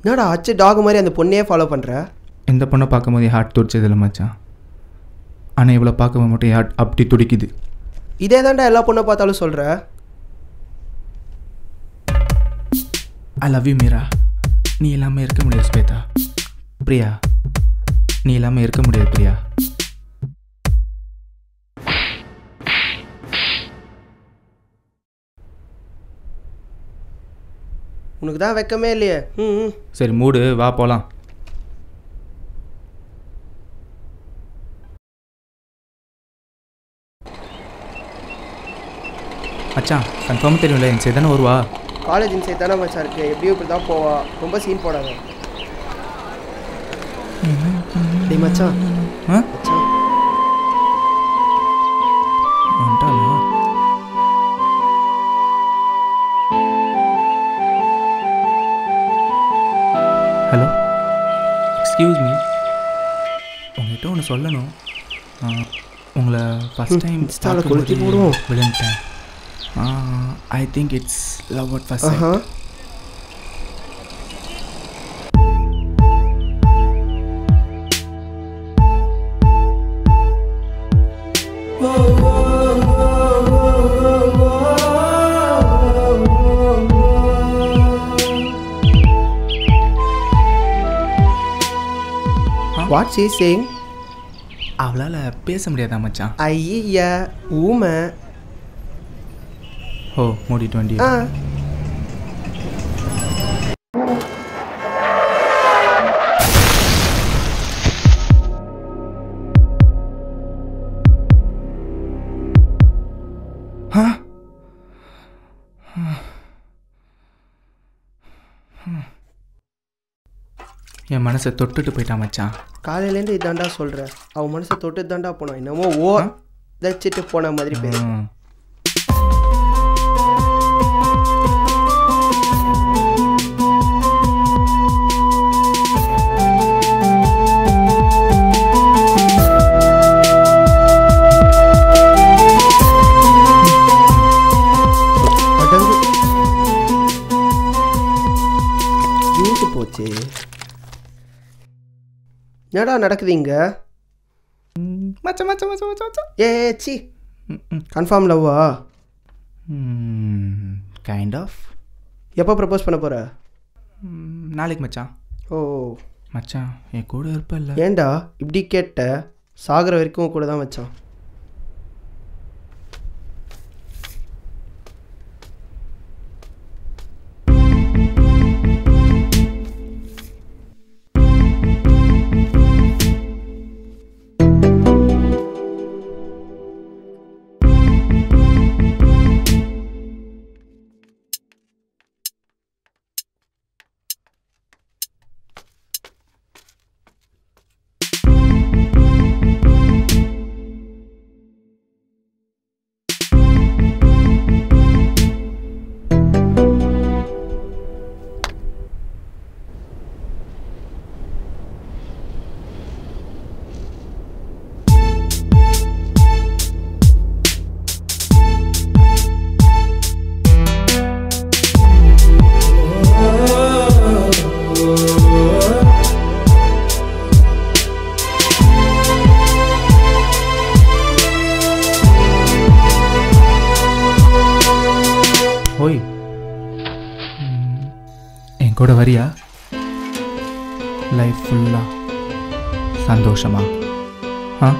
என்னடா அச்சு டாக் மாதிரி அந்த பொண்ணையே ஃபாலோ பண்ணுற எந்த பொண்ணை பார்க்கும்போது என் ஹார்ட் துடிச்சதில்ல மச்சான் ஆனால் இவ்வளோ பார்க்கும்போது மட்டும் என் ஹார்ட் அப்படி துடிக்குது இதே தான்டா எல்லா பொண்ணை பார்த்தாலும் சொல்கிற ஐ லவ் யூ மீரா நீ இல்லாமல் இருக்க முடியாது ஸ்வேதா பிரியா நீ இல்லாமல் இருக்க முடியாது பிரியா உனக்கு தான் வெக்கமே இல்லையே ம் ம். சரி மூடு வா போகலாம் மச்சான் கன்ஃபார்மாக தெரியும்ல என் சரி தானே வருவா காலேஜ் இன்சைட் தானே மச்சான் இருக்கு எப்படியும் இப்படி தான் போவா ரொம்ப சீன் போடாத டேய் மச்சான் ஆ மச்சான் வந்துட்டாளா ஹலோ எக்ஸ்கியூஸ் மீ உங்ககிட்ட ஒன்று சொல்லணும் ஆ, உங்களை ஃபஸ்ட் டைம் Insta-ல கொளுத்தி போடுவோம். விழுந்துட்டேன் I think it's love at first ஆஹா வாட் ஷீ சேயிங் அவளால் பேச முடியாதா மச்சான் ஐயா ஊமை ஓ மூடிட்டு வண்டி ஆ என் மனசை தொட்டுட்டு போயிட்டான் மச்சான் காலையிலேருந்து இதாண்டா சொல்கிறேன் அவன் மனசை தொட்டு தாண்டா போனான் என்னமோ ஓ தச்சிட்டு போன மாதிரி பேர் ம். அடங்கு ஜூட்டு போச்சு என்னடா நடக்குது இங்க மச்சான் மச்சான் மச்சான் மச்சான் மச்சான் ஏ சி கன்ஃபார்ம் லவ்வா கைண்ட் ஆஃப் எப்போ ப்ரப்போஸ் பண்ண போற நாளைக்கு மச்சான் ஓ மச்சான் என் கூட இருப்பல்ல ஏன்டா இப்படி கேட்ட சாகிற வரைக்கும் கூட தான் வச்சான் ஓய் ம், என் கூட வரியா லைஃப் ஃபுல்லாக சந்தோஷமா ஆ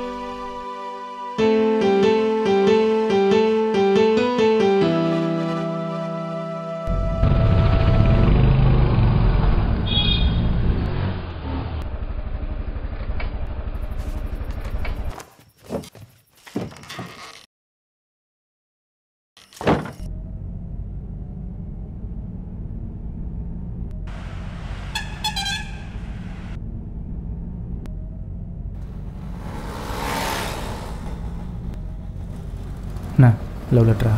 என்ன லவ் லெட்டரா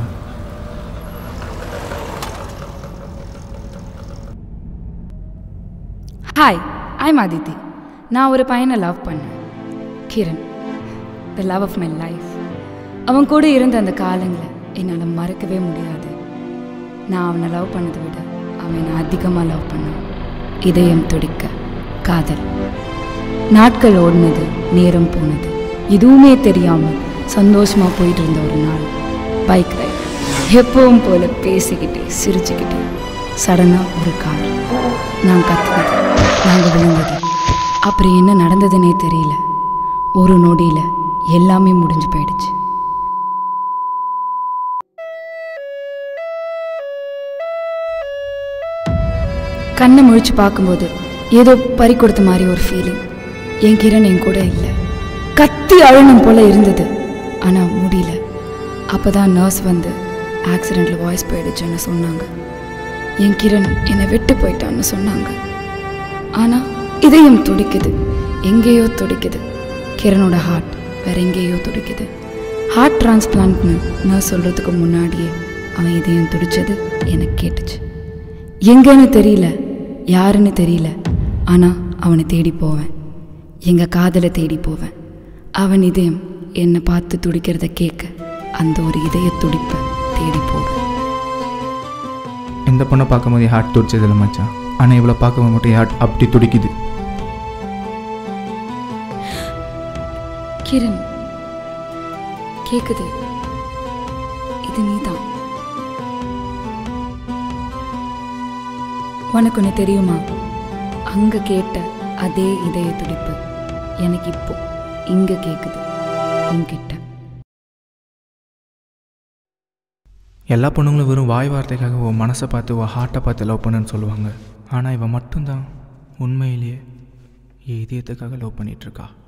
ஹாய் ஐம் அதித்தி நான் ஒரு பையனை லவ் பண்ணேன் Kiran the love of my life அவன் கூட இருந்த அந்த காலங்களை என்னால் மறக்கவே முடியாது நான் அவனை லவ் பண்ணதை விட அவன் என்னை அதிகமாக லவ் பண்ணான் இதயம் துடிக்க காதல் நாட்கள் ஓடினது நேரம் போனது எதுவுமே தெரியாம சந்தோஷமா போயிட்டு இருந்த ஒரு நாள் பைக் ரைட் எப்பவும் போல பேசிக்கிட்டு சிரிச்சுக்கிட்டு சடனா ஒரு கார் நான் கத்துனது நாங்க விழுந்தது அப்புறம் என்ன நடந்ததுன்னே தெரியல ஒரு நொடியில எல்லாமே முடிஞ்சு போயிடுச்சு கண்ணை முழிச்சு பார்க்கும்போது ஏதோ பறி கொடுத்த மாதிரி ஒரு ஃபீலிங் என் கிரண் என் கூட இல்லை கத்தி அழணும் போல இருந்தது ஆனால் முடியல அப்போ தான் நர்ஸ் வந்து ஆக்சிடெண்ட்டில் வாய்ஸ் போயிடுச்சுன்னு சொன்னாங்க என் கிரண் என்னை விட்டு போயிட்டான்னு சொன்னாங்க ஆனால் இதயம் துடிக்குது எங்கேயோ துடிக்குது கிரணோட ஹார்ட் வேற எங்கேயோ துடிக்குது ஹார்ட் டிரான்ஸ்பிளான்ட்னு நான் சொல்கிறதுக்கு முன்னாடியே அவன் இதயம் துடிச்சது எனக்கு கேட்டுச்சு எங்கன்னு தெரியல யாருன்னு தெரியல ஆனால் அவனை தேடி போவேன் எங்கள் காதலை தேடி போவேன் அவன் இதயம் என்னை பார்த்து துடிக்கிறத கேட்க அந்த ஒரு இதய துடிப்பை தேடி போவேன் எந்த பொண்ணை பார்க்கும்போது என் ஹார்ட் துடிச்சதில்ல மச்சான் ஆனால் இவ்வளோ பார்க்கும்போது மட்டும் என் ஹார்ட் அப்படி துடிக்குது கிரண் கேக்குது இது நீதான் உனக்கு ஒன்று தெரியுமா அங்க கேட்ட அதே இதய துடிப்பு எனக்கு இப்போ இங்க கேக்குது உன்கிட்ட எல்லா பொண்ணுங்களும் வெறும் வாய் வார்த்தைக்காக உன் மனசை பார்த்து உன் ஹார்ட்டை பார்த்து லவ் பண்ணுன்னு சொல்லுவாங்க ஆனால் இவன் மட்டும்தான் உண்மையிலேயே என் இதயத்துக்காக லவ் பண்ணிகிட்ருக்கா